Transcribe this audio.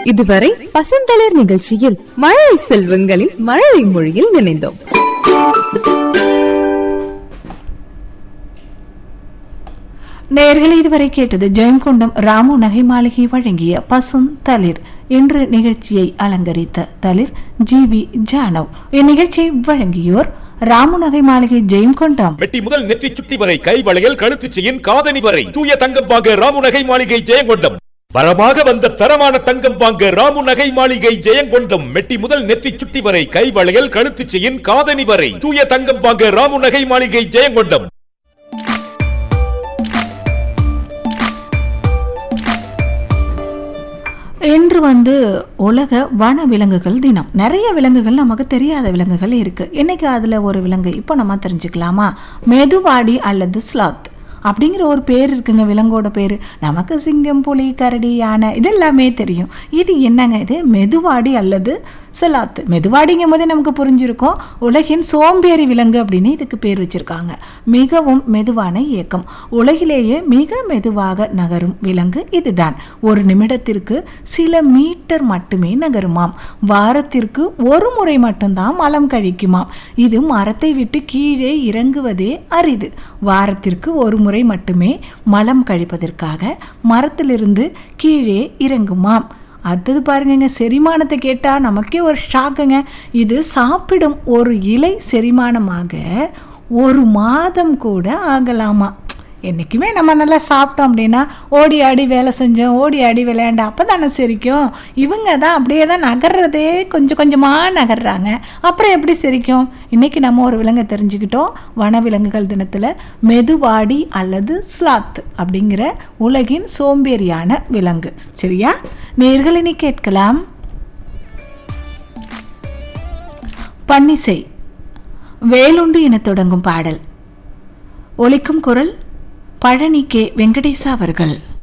இதுவரை பசந்தளிர் நிகழ்ச்சியில் மழை செல்வங்களின் மழலை மொழியில் நினைந்தோம் நேயர்களே இதுவரை கேட்டது ஜெயங்கொண்டம் ராமு நகை மாளிகை வழங்கிய பசும் தளிர் இன்று நிகழ்ச்சியை அலங்கரித்த தளிர் ஜி வி ஜானவ் இந்நிகழ்ச்சியை வழங்கியோர் ராமு நகை மாளிகை ஜெயங்கொண்டம் மெட்டி முதல் நெற்றி சுட்டி வரை கை வளையல் கழுத்து செயின் காதணி வரை தூய தங்கம் வாங்க ராமு நகை மாளிகை ஜெயங்கொண்டம் வரமாக வந்த தரமான தங்கம் வாங்க ராமு நகை மாளிகை ஜெயங்கொண்டம் மெட்டி முதல் நெத்தி சுட்டி வரை கை வளையல் கழுத்து செயின் காதணி வரை தூய தங்கம் வாங்க ராமு நகை மாளிகை ஜெயங்கொண்டம் இன்று வந்து உலக வன விலங்குகள் தினம் நிறைய விலங்குகள் நமக்கு தெரியாத விலங்குகள் இருக்கு இன்னைக்கு அதுல ஒரு விலங்கு இப்போ நம்ம தெரிஞ்சுக்கலாமா மெதுவாடி அல்லது ஸ்லாத் அப்படிங்கிற ஒரு பேர் இருக்குங்க விலங்கோட பேர் நமக்கு சிங்கம் புலி கரடி யானை இது எல்லாமே தெரியும் இது என்னங்க இது மெதுவாடி அல்லது சொல்லாத்து மெதுவாடிங்கும் போதே நமக்கு புரிஞ்சிருக்கும் உலகின் சோம்பேறி விலங்கு அப்படின்னு இதுக்கு பேர் வச்சிருக்காங்க மிகவும் மெதுவான இயக்கம் உலகிலேயே மிக மெதுவாக நகரும் விலங்கு இதுதான் ஒரு நிமிடத்திற்கு சில மீட்டர் மட்டுமே நகருமாம் வாரத்திற்கு ஒரு முறை மட்டும்தான் மலம் கழிக்குமாம் இது மரத்தை விட்டு கீழே இறங்குவதே அரிது வாரத்திற்கு ஒரு முறை மட்டுமே மலம் கழிப்பதற்காக மரத்திலிருந்து கீழே இறங்குமாம் அடுத்தது பாருங்கங்க செரிமானத்தை கேட்டால் நமக்கே ஒரு ஷாக்குங்க இது சாப்பிடும் ஒரு இலை செரிமானமாக ஒரு மாதம் கூட ஆகலாமா என்றைக்குமே நம்ம நல்லா சாப்பிட்டோம் அப்படின்னா ஓடி ஆடி வேலை செஞ்சோம் ஓடி ஆடி விளையாண்ட அப்போ தானே செரிக்கும் இவங்க தான் அப்படியே தான் நகர்றதே கொஞ்சம் கொஞ்சமாக நகர்றாங்க அப்புறம் எப்படி செரிக்கும் இன்றைக்கி நம்ம ஒரு விலங்கை தெரிஞ்சுக்கிட்டோம் வனவிலங்குகள் தினத்தில் மெதுவாடி அல்லது ஸ்லாத் அப்படிங்கிற உலகின் சோம்பேறியான விலங்கு சரியா நேர்களினி கேட்கலாம் பன்னிசை வேலுண்டு என தொடங்கும் பாடல் ஒலிக்கும் குரல் பழனி கே வெங்கடேசா அவர்கள்